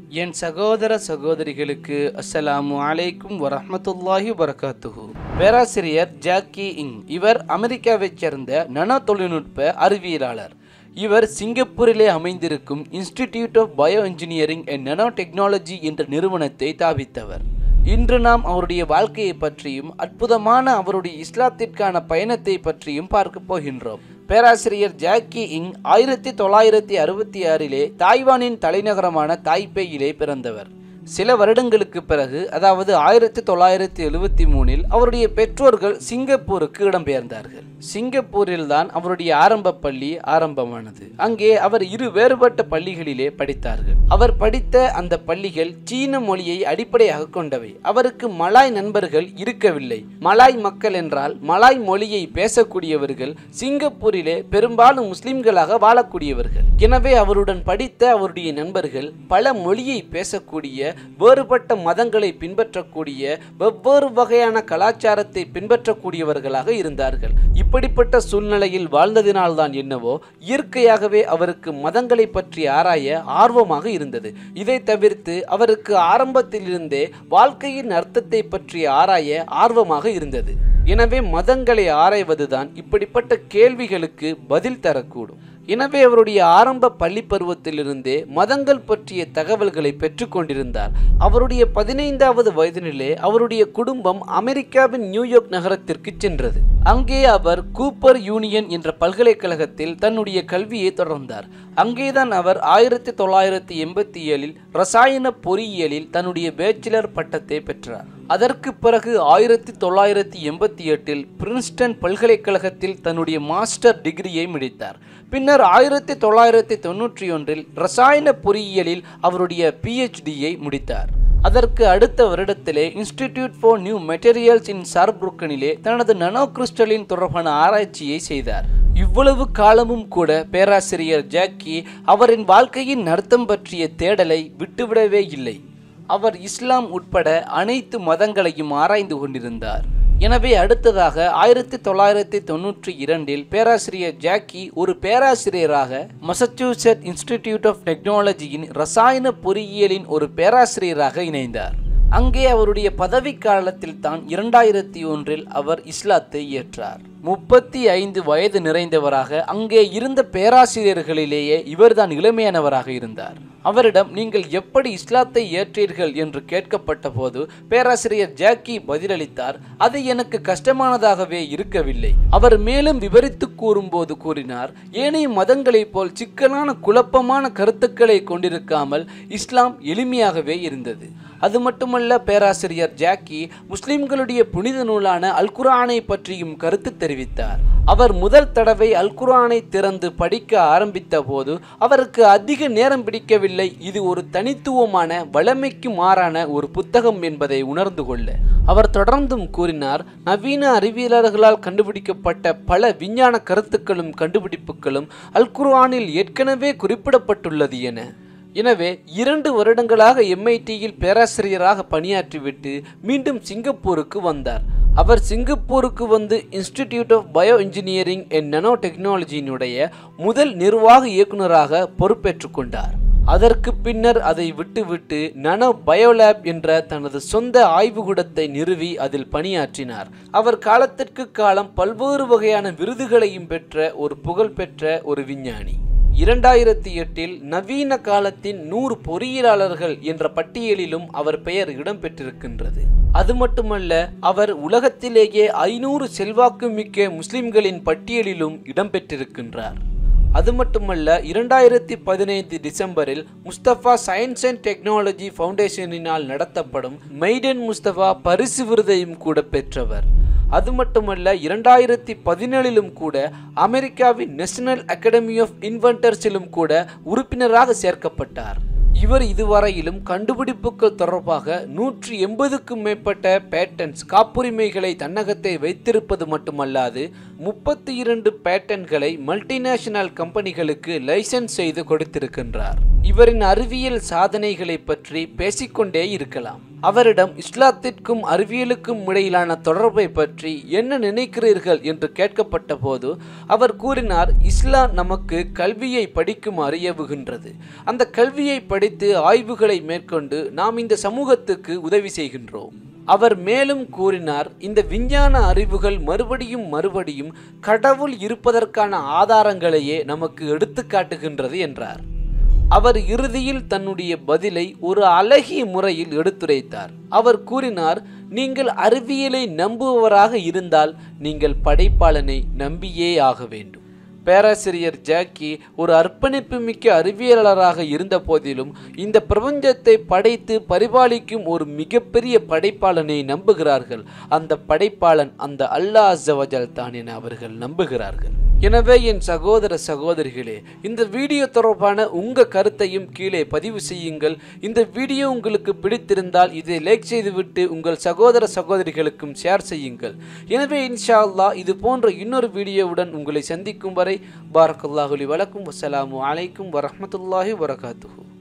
என் சகோதர சகோதரிகளுக்கு அஸ்ஸலாமு அலைக்கும் வரஹ்மத்துல்லாஹி வரகாத்துஹு பேராசிரியர் ஜாக்கி இங் இவர் அமெரிக்காவைச் சேர்ந்த நனோ தொழில்நுட்ப அறிவியலாளர் இவர் சிங்கப்பூரிலே அமைந்திருக்கும் institute of bio engineering and nano technology என்ற நிறுவனத்தை தாவித்தவர் இன்று நாம் அவருடைய வாழ்க்கையை பற்றியும் அற்புதமான அவருடைய இஸ்லாத்திற்கான பயணத்தை பற்றியும் பார்க்க போகின்றோம் பேராசிரியர் ஜாக்கி இங் ஆயிரத்தி தொள்ளாயிரத்தி அறுபத்தி ஆறிலே தாய்வானின் தலைநகரமான தாய்பேயிலே பிறந்தவர் சில வருடங்களுக்கு பிறகு அதாவது ஆயிரத்தி தொள்ளாயிரத்தி எழுவத்தி மூணில் அவருடைய பெற்றோர்கள் சிங்கப்பூருக்கு இடம்பெயர்ந்தார்கள் சிங்கப்பூரில் தான் அவருடைய ஆரம்ப பள்ளி ஆரம்பமானது அங்கே அவர் இரு வேறுபட்ட பள்ளிகளிலே படித்தார்கள் அவர் படித்த அந்த பள்ளிகள் சீன மொழியை அடிப்படையாக கொண்டவை அவருக்கு மலாய் நண்பர்கள் இருக்கவில்லை மலாய் மக்கள் என்றால் மலாய் மொழியை பேசக்கூடியவர்கள் சிங்கப்பூரிலே பெரும்பாலும் முஸ்லிம்களாக வாழக்கூடியவர்கள் எனவே அவருடன் படித்த அவருடைய நண்பர்கள் பல மொழியை பேசக்கூடிய வேறுபட்ட மதங்களை பின்பற்றக்கூடிய வெவ்வேறு வகையான கலாச்சாரத்தை பின்பற்றக்கூடியவர்களாக இருந்தார்கள் இப்படிப்பட்ட சூழ்நிலையில் வாழ்ந்ததினால்தான் என்னவோ இயற்கையாகவே அவருக்கு மதங்களை பற்றி ஆராய ஆர்வமாக இருந்தது இதை தவிர்த்து அவருக்கு ஆரம்பத்திலிருந்தே வாழ்க்கையின் அர்த்தத்தை பற்றி ஆராய ஆர்வமாக இருந்தது எனவே மதங்களை ஆராய்வதுதான் இப்படிப்பட்ட கேள்விகளுக்கு பதில் தரக்கூடும் எனவே அவருடைய ஆரம்ப பள்ளி பருவத்திலிருந்தே மதங்கள் பற்றிய தகவல்களை பெற்றுக்கொண்டிருந்தார் அவருடைய பதினைந்தாவது வயதினிலே அவருடைய குடும்பம் அமெரிக்காவின் நியூயார்க் நகரத்திற்கு சென்றது அங்கே அவர் கூப்பர் யூனியன் என்ற பல்கலைக்கழகத்தில் தன்னுடைய கல்வியை தொடர்ந்தார் அங்கேதான் அவர் ஆயிரத்தி தொள்ளாயிரத்தி எண்பத்தி ஏழில் ரசாயன பொறியியலில் தன்னுடைய பேச்சுலர் பட்டத்தை பெற்றார் அதற்கு பிறகு ஆயிரத்தி தொள்ளாயிரத்தி எண்பத்தி எட்டில் பிரின்ஸ்டன் பல்கலைக்கழகத்தில் தன்னுடைய மாஸ்டர் டிகிரியை முடித்தார் பின்னர் ஆயிரத்தி தொள்ளாயிரத்தி தொன்னூற்றி ஒன்றில் ரசாயன பொறியியலில் அவருடைய பிஹெச்டியை முடித்தார் அதற்கு அடுத்த வருடத்திலே institute for new materials in சார்புருக்கனிலே தனது நனோ கிறிஸ்டலின் தொடர்பான ஆராய்ச்சியை செய்தார் இவ்வளவு காலமும் கூட பேராசிரியர் ஜாக்கி அவரின் வாழ்க்கையின் அர்த்தம் பற்றிய தேடலை விட்டுவிடவே இல்லை அவர் இஸ்லாம் உட்பட அனைத்து மதங்களையும் ஆராய்ந்து கொண்டிருந்தார் எனவே அடுத்ததாக ஆயிரத்தி தொள்ளாயிரத்தி தொன்னூற்றி இரண்டில் பேராசிரியர் ஜாக்கி ஒரு பேராசிரியராக மசச்சூசெட் இன்ஸ்டிடியூட் ஆஃப் டெக்னாலஜியின் ரசாயன பொறியியலின் ஒரு பேராசிரியராக இணைந்தார் அங்கே அவருடைய பதவி காலத்தில் தான் இரண்டாயிரத்தி ஒன்றில் அவர் இஸ்லாத்தை ஏற்றார் முப்பத்தி ஐந்து வயது நிறைந்தவராக அங்கே இருந்த பேராசிரியர்களிலேயே இவர்தான் இளமையானவராக இருந்தார் அவரிடம் நீங்கள் எப்படி இஸ்லாத்தை ஏற்றீர்கள் என்று கேட்கப்பட்ட போது பேராசிரியர் ஜாக்கி பதிலளித்தார் அது எனக்கு கஷ்டமானதாகவே இருக்கவில்லை அவர் மேலும் விவரித்து கூறும்போது கூறினார் ஏனைய மதங்களைப் போல் சிக்கலான குழப்பமான கருத்துக்களை கொண்டிருக்காமல் இஸ்லாம் எளிமையாகவே இருந்தது அது மட்டுமல்ல பேராசிரியர் ஜாக்கி முஸ்லிம்களுடைய புனித நூலான அல்குரானை பற்றியும் கருத்து தெரிவித்தார் அவர் முதல் தடவை அல்குரானை திறந்து படிக்க ஆரம்பித்த போது அவருக்கு அதிக நேரம் பிடிக்கவில்லை இது ஒரு தனித்துவமான வளமைக்கு மாறான ஒரு புத்தகம் என்பதை உணர்ந்து கொள்ள அவர் தொடர்ந்தும் கூறினார் நவீன அறிவியலர்களால் கண்டுபிடிக்கப்பட்ட பல விஞ்ஞான கருத்துக்களும் கண்டுபிடிப்புகளும் அல்குர்ஆனில் ஏற்கனவே குறிப்பிடப்பட்டுள்ளது என எனவே இரண்டு வருடங்களாக எம்ஐடியில் பேராசிரியராக பணியாற்றிவிட்டு மீண்டும் சிங்கப்பூருக்கு வந்தார் அவர் சிங்கப்பூருக்கு வந்து institute of bio engineering and nano டெக்னாலஜியினுடைய முதல் நிர்வாக இயக்குநராக பொறுப்பேற்றுக் கொண்டார் அதற்கு பின்னர் அதை விட்டுவிட்டு நனோ பயோலேப் என்ற தனது சொந்த ஆய்வுகூடத்தை நிறுவி அதில் பணியாற்றினார் அவர் காலத்திற்கு காலம் பல்வேறு வகையான விருதுகளையும் பெற்ற ஒரு புகழ்பெற்ற ஒரு விஞ்ஞானி இரண்டாயிரத்தி எட்டில் நவீன காலத்தின் நூறு பொறியியலாளர்கள் என்ற பட்டியலிலும் அவர் பெயர் இடம்பெற்றிருக்கின்றது அது மட்டுமல்ல அவர் உலகத்திலேயே ஐநூறு செல்வாக்குமிக்க முஸ்லிம்களின் பட்டியலிலும் இடம்பெற்றிருக்கின்றார் அது மட்டுமல்ல இரண்டாயிரத்தி பதினைந்து டிசம்பரில் முஸ்தபா சயின்ஸ் அண்ட் டெக்னாலஜி ஃபவுண்டேஷனினால் நடத்தப்படும் மெய்டன் முஸ்தபா பரிசு விருதையும் கூட பெற்றவர் அது மட்டுமல்ல இரண்டாயிரத்தி பதினேழிலும் கூட அமெரிக்காவின் நேஷனல் அகாடமி ஆஃப் இன்வென்டர்ஸிலும் கூட உறுப்பினராக சேர்க்கப்பட்டார் இவர் இதுவரையிலும் கண்டுபிடிப்புகள் தொடர்பாக நூற்றி எண்பதுக்கும் மேற்பட்ட பேட்டன்ஸ் காப்புரிமைகளை தன்னகத்தை வைத்திருப்பது மட்டுமல்லாது முப்பத்தி இரண்டு பேட்டன்களை மல்டிநேஷனல் கம்பெனிகளுக்கு லைசன்ஸ் செய்து கொடுத்திருக்கின்றார் இவரின் அறிவியல் சாதனைகளை பற்றி பேசிக்கொண்டே இருக்கலாம் அவரிடம் இஸ்லாத்திற்கும் அறிவியலுக்கும் இடையிலான தொடர்பை பற்றி என்ன நினைக்கிறீர்கள் என்று கேட்கப்பட்ட போது அவர் கூறினார் இஸ்லாம் நமக்கு கல்வியை படிக்குமாறு ஏவுகின்றது அந்த கல்வியை படித்து ஆய்வுகளை மேற்கொண்டு நாம் இந்த சமூகத்துக்கு உதவி செய்கின்றோம் அவர் மேலும் கூறினார் இந்த விஞ்ஞான அறிவுகள் மறுபடியும் மறுபடியும் கடவுள் இருப்பதற்கான ஆதாரங்களையே நமக்கு எடுத்து காட்டுகின்றது என்றார் அவர் இறுதியில் தன்னுடைய பதிலை ஒரு அழகிய முறையில் எடுத்துரைத்தார் அவர் கூறினார் நீங்கள் அறிவியலை நம்புபவராக இருந்தால் நீங்கள் படைப்பாளனை நம்பியே ஆக வேண்டும் பேராசிரியர் ஜாக்கி ஒரு அர்ப்பணிப்பு மிக்க அறிவியலாளராக இருந்த போதிலும் இந்த பிரபஞ்சத்தை படைத்து பரிபாலிக்கும் ஒரு மிகப்பெரிய படைப்பாளனை நம்புகிறார்கள் அந்த படைப்பாளன் அந்த அல்லாஹ் அஸ்ஸவஜல் தான் என அவர்கள் நம்புகிறார்கள் எனவே என் சகோதர சகோதரிகளே இந்த வீடியோ தொடர்பான உங்க கருத்தையும் கீழே பதிவு செய்யுங்கள் இந்த வீடியோ உங்களுக்கு பிடித்திருந்தால் இதை லைக் செய்துவிட்டு உங்கள் சகோதர சகோதரிகளுக்கும் ஷேர் செய்யுங்கள் எனவே இன்ஷா அல்லாஹ் இது போன்ற இன்னொரு வீடியோவுடன் உங்களை சந்திக்கும் வரை பாரக்கல்லாஹுலி வலக்கும் வசலாமு அலைக்கும் வரஹ்மத்துல்லாஹி வரகாத்துஹு